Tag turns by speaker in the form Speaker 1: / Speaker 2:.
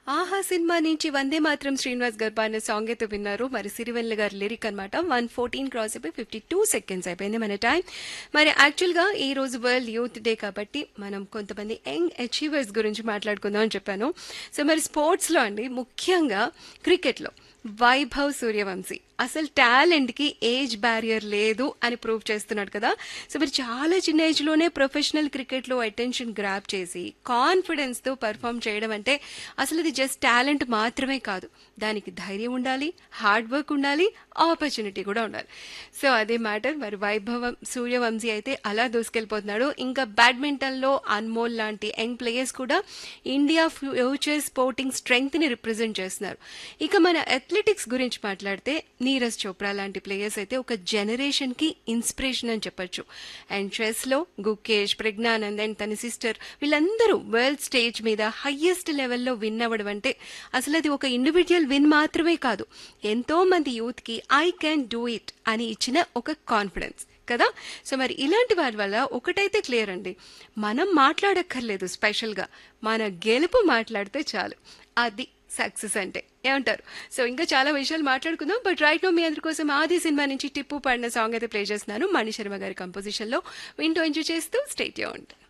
Speaker 1: ఆహా సినిమా నుంచి వందే మాత్రం శ్రీనివాస్ గారు పాడిన సాంగ్ అయితే విన్నారు మరి సిరివెల్ల గారి లిరిక్ అనమాట వన్ ఫోర్టీన్ క్రాస్ అయిపోయి ఫిఫ్టీ టూ సెకండ్స్ అయిపోయింది మన టైం మరి యాక్చువల్గా ఈ రోజు వరల్డ్ యూత్ డే కాబట్టి మనం కొంతమంది యంగ్ అచీవర్స్ గురించి మాట్లాడుకుందాం అని చెప్పాను సో మరి స్పోర్ట్స్లో అండి ముఖ్యంగా క్రికెట్లో వైభవ్ సూర్యవంశీ అసలు టాలెంట్కి ఏజ్ బ్యారియర్ లేదు అని ప్రూవ్ చేస్తున్నాడు కదా సో మీరు చాలా చిన్న ఏజ్లోనే ప్రొఫెషనల్ క్రికెట్లో అటెన్షన్ గ్రాప్ చేసి కాన్ఫిడెన్స్తో పర్ఫామ్ చేయడం అంటే అసలు ఇది జస్ట్ టాలెంట్ మాత్రమే కాదు దానికి ధైర్యం ఉండాలి హార్డ్ వర్క్ ఉండాలి ఆపర్చునిటీ కూడా ఉండాలి సో అదే మ్యాటర్ మరి వైభవం సూర్యవంశీ అయితే అలా దూసుకెళ్ళిపోతున్నాడు ఇంకా బ్యాడ్మింటన్లో అన్మోల్ లాంటి యంగ్ ప్లేయర్స్ కూడా ఇండియా ఫ్యూచర్ స్పోర్టింగ్ స్ట్రెంగ్త్ని రిప్రజెంట్ చేస్తున్నారు ఇక మన అథ్లెటిక్స్ గురించి మాట్లాడితే నీరజ్ చోప్రా లాంటి ప్లేయర్స్ అయితే ఒక జనరేషన్కి ఇన్స్పిరేషన్ అని చెప్పొచ్చు అండ్ చెస్లో గుకేష్ ప్రజ్ఞానంద్ అండ్ తన సిస్టర్ వీళ్ళందరూ వరల్డ్ స్టేజ్ మీద హయ్యెస్ట్ లెవెల్లో విన్ అవ్వడం అంటే అసలు అది ఒక ఇండివిజువల్ విన్ మాత్రమే కాదు ఎంతో మంది యూత్కి ఐ క్యాన్ డూ ఇట్ అని ఇచ్చిన ఒక కాన్ఫిడెన్స్ కదా సో మరి ఇలాంటి వారి వల్ల ఒకటైతే క్లియర్ అండి మనం మాట్లాడక్కర్లేదు స్పెషల్గా మన గెలుపు మాట్లాడితే చాలు అది సక్సెస్ అంటే ఏమంటారు సో ఇంకా చాలా విషయాలు మాట్లాడుకుందాం బట్ రైట్ నో మీ అందరి కోసం ఆది సినిమా నుంచి టిప్పు పాడిన సాంగ్ అయితే ప్లే చేస్తున్నాను మణి శర్మ గారి కంపోజిషన్లో వింటూ ఎంజాయ్ చేస్తూ స్టేట్ ఉంటుంది